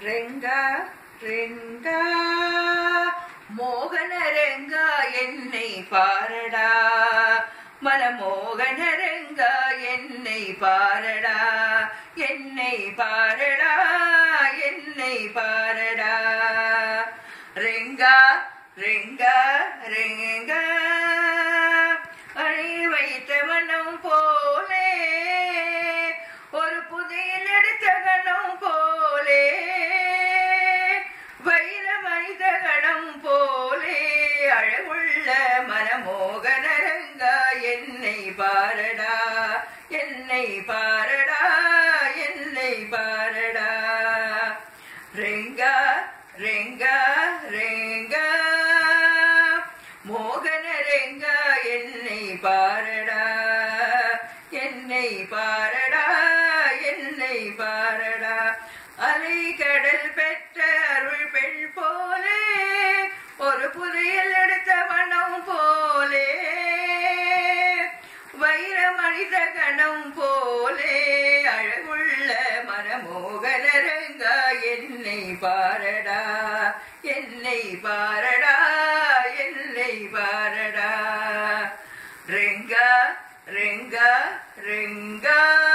ரெங்கா ரெங்கா மோகன ரெங்கா என்னை பாரடா மனமோகன ரெங்கா என்னை பாரடா என்னை பாரடா என்னை பாரடா ரெங்கா ரெங்கா ரெங்கா அணி வைத்த மனம் போலே ஒரு புதிய எடுத்த கணம் போலே வைர மனித கணம் போலே அழகுள்ள மனமோகன ரங்கா என்னை பாரடா என்னை பாரடா என்னை பாரடா ரெங்கா ரெங்கா ரெங்கா மோகன ரெங்கா என்னை பாரடா என்னை பாரடா என்னை பாரடா அலை கடல் பெற்ற அருள் பெண் போலே ஒரு புதையல் எடுத்த மனம் போலே வைர மனித கணம் போலே அழகுள்ள மனமோகன ரங்கா என்னை பாரடா என்னை பாரடா என்னை பாரடா ரெங்கா ரெங்கா ரெங்கா